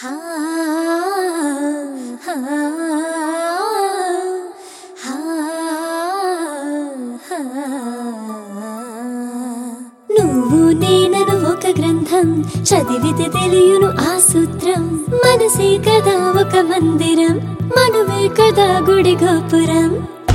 నువ్వు నేనను ఒక గ్రంథం చదివితే తెలియను ఆ సూత్రం మనసే కదా ఒక మందిరం మనమే కదా గుడి గోపురం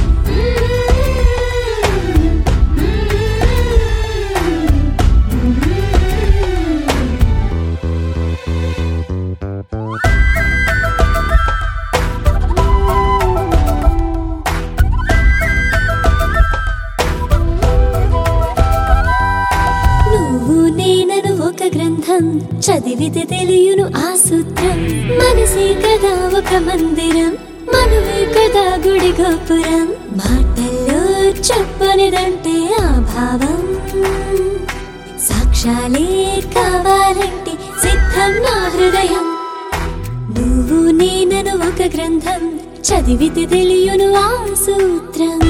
నువ్వు నేనను ఒక గ్రంథం చదివితే తెలియను ఆ సూత్రం మనసే కదా ఒక మందిరం మనమే కదా గుడి గోపురం మాటల్లో చెప్పనిదంటే ఆ భావం సాక్ష్యాలే కావాలంటే సిద్ధం నా హృదయం నువ్వు నేనను ఒక గ్రంథం చదివితే తెలియను ఆ సూత్రం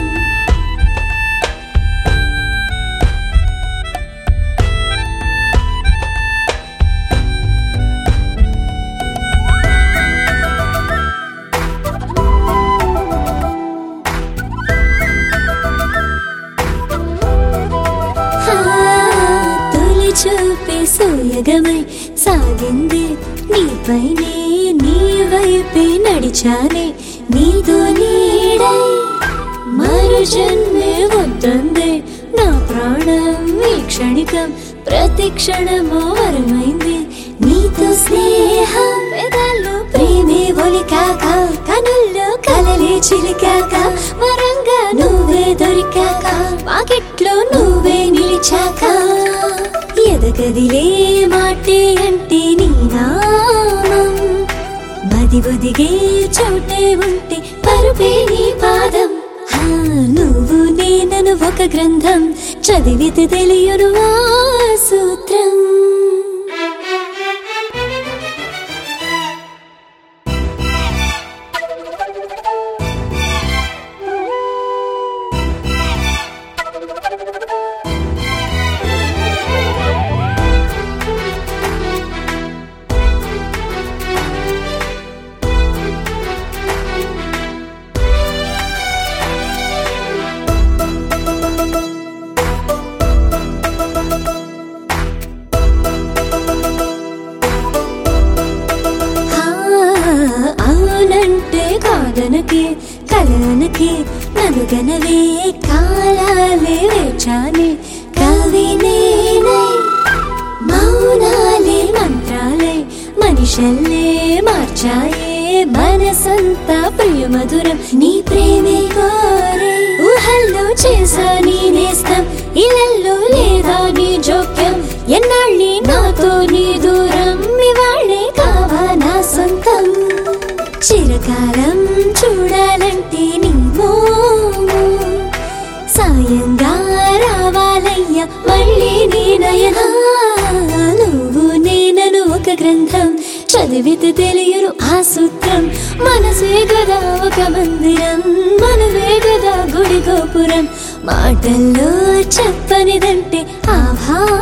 ఆ, తొలి చూపే సోయగమై సాగింది నీపైనే నీ వైపే నడిచానే నీతో నీడై మరు జన్మే వద్దందే నా ప్రాణం ఈ క్షణికం ప్రతి క్షణమో వరమైంది నీతో స్నేహం పెదాల్లో ప్రేమే ఒలికాక కనుల్లో కలలే చిలికాక వరంగా నువ్వే దొరికాక పాకెట్లో నువ్వే నిలిచాక ఎదగదిలే మాటే అంటే నీ నామం మది ఒదిగే చోటే ఉంటే పరుపే నీ పాదం హా, నువ్వు నేనను ఒక గ్రంథం చదివితే తెలియను ఆ సూత్రం ఆ, అవునంటే కాదనకే కలనకే నలుగనవే కాలాలే వేచానే కవి నేనై మౌనాలే మంత్రాలే మనిషల్లే మార్చాయే మనసంతా ప్రియ మధురం నీ ప్రేమే కోరే ఊహల్లో చేసా నీ నేస్తం ఇళ్ళల్లో లేదా నీ జోక్యం ఎన్నాళ్ళి నాతో నీ దూరం ఇవాళ్ళే కావా నా సొంతం చిరకాలం చూడాలంటే నీ మోము సాయంగా రావాలయ్య మళ్ళీ నీ నయనా నువ్వు నేనను ఒక గ్రంథం చదివితే తెలియను ఆ సూత్రం మనసే కదా ఒక మందిరం మనమే కదా గుడి గోపురం మాటల్లో చెప్పనిదంటే ఆ భావం